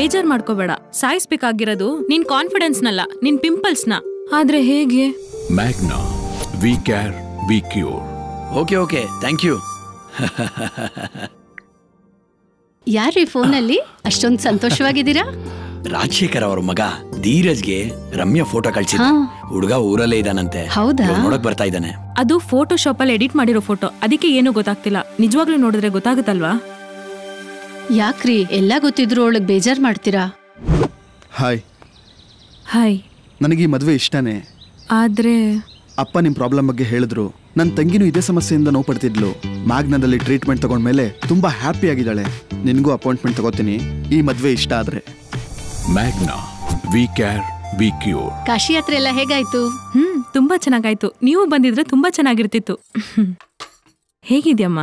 ಬೇಜಾರ್ ಮಾಡ್ಕೋಬೇಡ ಸಾಯಿಸ್ಬೇಕಾಗಿರೋದು ನಿನ್ ಕಾನ್ಫಿಡೆನ್ಸ್ನಲ್ಲ ನಿನ್ ಪಿಂಪಲ್ಸ್ನ ಆದ್ರೆ ಹೇಗೆ Magna we care we cure okay okay thank you ಯಾರ್ರೀ ಫೋನಲ್ಲಿ ಅಷ್ಟೊಂದು ಸಂತೋಷವಾಗಿದ್ದೀರಾ ರಾಜಶೇಖರ್ ಅವ್ರ ಮಗ ಧೀರಜ್ಗೆ ರಮ್ಯಾ ಫೋಟೋ ಕಳ್ಸಿದ್ದ ಹಾ. ಹುಡುಗ ಊರಲ್ಲೇ ಇದ್ದಾನಂತೆ ಹೌದಾ? ಇವಾಗ್ ನೋಡಕ್ ಬರ್ತಾ ಇದ್ದಾನೆ ಅದು ಫೋಟೋಶಾಪ್ ಅಲ್ಲಿ ಎಡಿಟ್ ಮಾಡಿರೋ ಫೋಟೋ ಅದಕ್ಕೆ ಏನೂ ಗೊತ್ತಾಗ್ತಿಲ್ಲ ನಿಜವಾಗ್ಲೂ ನೋಡಿದ್ರೆ ಗೊತ್ತಾಗುತ್ತಲ್ವಾ ಯಾಕ್ರಿ ಎಲ್ಲ ಗೊತ್ತಿದ್ರು ಅವಳಿಗೆ ಬೇಜಾರ್ ಮಾಡ್ತೀರಾ ಹಾಯ್ ಹಾಯ್ ನನಗೆ ಈ ಮದುವೆ ಇಷ್ಟನೇ ಆದ್ರೆ ಅಪ್ಪ ನಿಮ್ಮ ಪ್ರಾಬ್ಲಮ್ ಬಗ್ಗೆ ಹೇಳಿದ್ರು ನನ್ನ ತಂಗಿನೂ ಇದೇ ಸಮಸ್ಯೆಯಿಂದ ನೋವು ಪಡ್ತಿದ್ಲು ಮ್ಯಾಗ್ನಾದಲ್ಲಿ ಟ್ರೀಟ್ಮೆಂಟ್ ತಗೊಂಡ್ಮೇಲೆ ತುಂಬಾ ಹ್ಯಾಪಿ ಆಗಿದ್ದಾಳೆ ನಿನಗೂ ಅಪಾಯಿಂಟ್ಮೆಂಟ್ ತಗೋತೀನಿ ಈ ಮದುವೆ ಇಷ್ಟ ಆದ್ರೆ Magna we care we cure Kashi ಯಾತ್ರೆ ಎಲ್ಲ ಹೇಗಾಯ್ತು ಹ್ಮ್ ತುಂಬಾ ಚೆನ್ನಾಗಾಯ್ತು ನೀವು ಬಂದಿದ್ರೆ ತುಂಬಾ ಚೆನ್ನಾಗಿರ್ತಿತ್ತು ಹೇಗಿದ್ಯಮ್ಮ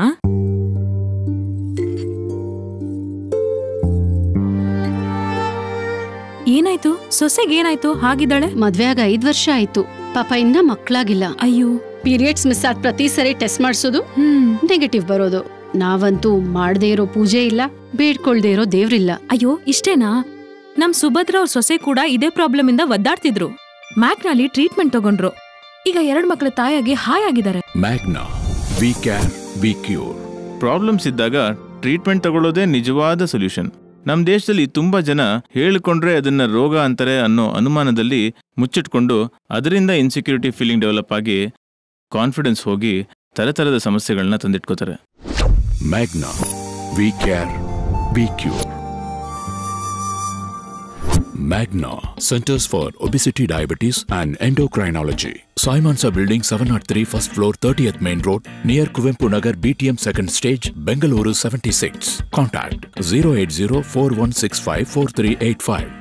ಏನಾಯ್ತು ಸೊಸೆಗೆ ಏನಾಯ್ತು ಹಾಗಿದ್ದಾಳೆ ಮದ್ವೆ ಆಗ ಐದ್ ವರ್ಷ ಆಯ್ತು ಪಾಪ ಇನ್ನ ಮಕ್ಳಾಗಿಲ್ಲ ಅಯ್ಯೋ ಪೀರಿಯಡ್ಸ್ ಮಿಸ್ ಆದ ಪ್ರತಿ ಸರಿ ಟೆಸ್ಟ್ ಮಾಡಿಸೋದು ಹ್ಮ್ ನೆಗೆಟಿವ್ ಬರೋದು ನಾವಂತೂ ಮಾಡದೇ ಇರೋ ಪೂಜೆ ಇಲ್ಲ ಬೇಡ್ಕೊಳ್ದೇ ಇರೋ ದೇವ್ರಿಲ್ಲ ಅಯ್ಯೋ ಇಷ್ಟೇನಾ ನಮ್ ಸುಭದ್ರ ಅವ್ರ ಸೊಸೆ ಕೂಡ ಇದೇ ಪ್ರಾಬ್ಲಮ್ ಇಂದ ಒದ್ದಾಡ್ತಿದ್ರು ಮ್ಯಾಕ್ನಲ್ಲಿ ಟ್ರೀಟ್ಮೆಂಟ್ ತಗೊಂಡ್ರು ಈಗ ಎರಡ್ ಮಕ್ಳ ತಾಯಾಗಿ ಹಾಯ್ ಆಗಿದ್ದಾರೆ Magna we care we cure problems ಇದ್ದಾಗ ಟ್ರೀಟ್ಮೆಂಟ್ ತಗೊಳ್ಳೋದೇ ನಿಜವಾದ ಸೊಲ್ಯೂಷನ್ ನಮ್ಮ ದೇಶದಲ್ಲಿ ತುಂಬಾ ಜನ ಹೇಳಿಕೊಂಡ್ರೆ ಅದನ್ನ ರೋಗ ಅಂತಾರೆ ಅನ್ನೋ ಅನುಮಾನದಲ್ಲಿ ಮುಚ್ಚಿಟ್ಕೊಂಡು ಅದರಿಂದ ಇನ್ಸೆಕ್ಯೂರಿಟಿ ಫೀಲಿಂಗ್ ಡೆವಲಪ್ ಆಗಿ ಕಾನ್ಫಿಡೆನ್ಸ್ ಹೋಗಿ ತರತರದ ಸಮಸ್ಯೆಗಳನ್ನ ತಂದಿಟ್ಕೋತಾರೆ Magna we care we cure Magna centres for obesity diabetes and endocrinology ಸಾಯಿಮಾನ್ಸ building seven naught three first floor thirtieth main road near Kuvempu Nagar BTM second stage Bengaluru seventy six contact zero eight zero four one six five four three eight five